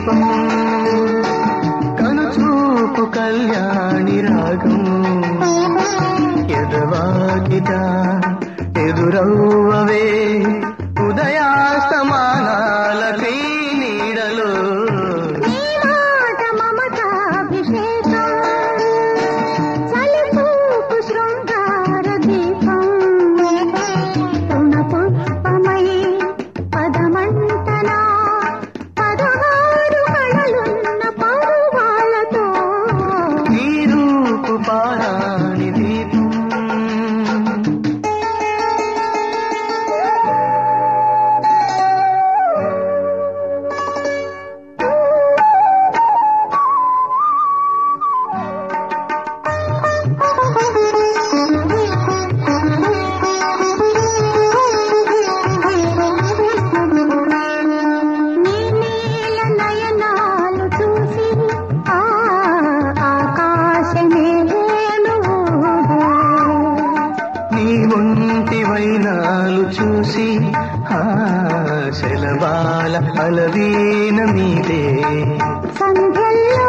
దీపం కనుచూపు కళ్యాణి రాగం ఎదవాకిట ఎదురవ్వవే ఉదయాస్తమానాలకై నీడలో నీ మాట మమతాభిషేకం చలిపూపు శృంగార దీపం రుణ పుష్పమై పదమంటనా పదహారు కళలున్న పరువాలతో నీ రూపు పారాణి దీపం నీ నీల నయనాలు చూసి ఆ ఆకాశమే వేణువుగా. నీ ఒంటి వైనాలు చూసి ఆ శలబాల అలవీన మీదే సంధ్యల్లో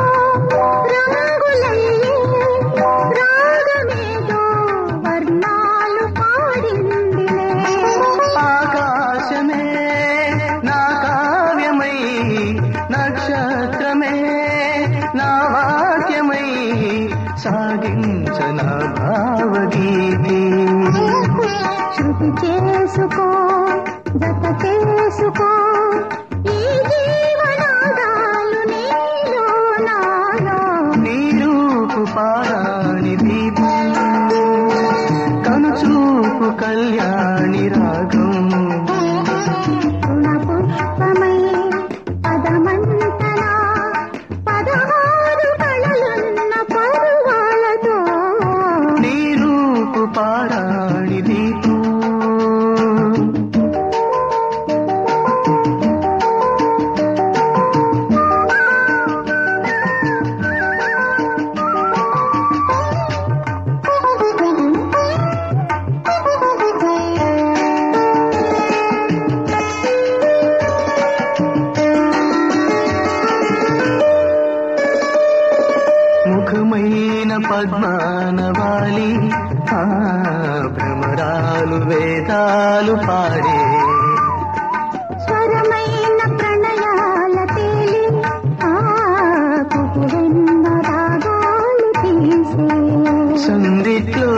రంగులయ్యే రాగమేదో వర్ణాలు పాడిందిలే ఆకాశమే నా కావ్యమై నక్షత్రమే నా వాక్యమై సాగించన భావగీతి శృతి చేసుకో జత చేసుకో ఈ జీవనాదాలు నీలో నాలో నీ రూపు పారాణి దీపం కనుచూపు కళ్యాణి రాగం రుణ పుష్పమై పదమంతనా పదహారు కళలున్న పరువాలతో నీ రూపు పారాణి దీపం ముఖమైన పద్మానవాలి ఆ భ్రమరాలు వేదాలు పాడే స్వరమైన ప్రణయాల తేలి ఆ కుకువెన్న రాగాలు తీసే సందిట్లో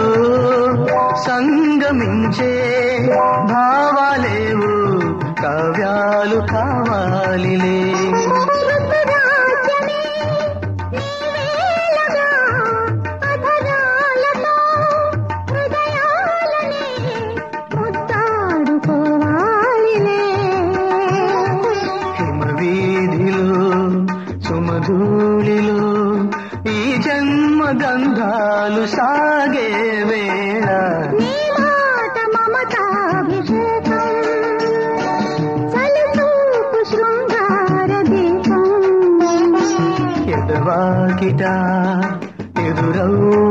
సంగమించే భావాలేవు కావ్యాలు కావాలిలే ఋతురాజ్యమే నీవేలగా అధరాలతో హృదయాలనే ముద్దాడుకోవాలిలే హిమవీధిలో సుమధూళిలో ఈ జన్మ గంధాలు సాగే వేళ నీ మాట మమతాభిషేకం చలిచూపు శృంగార దీపం ఎదవాకిట ఎదురవు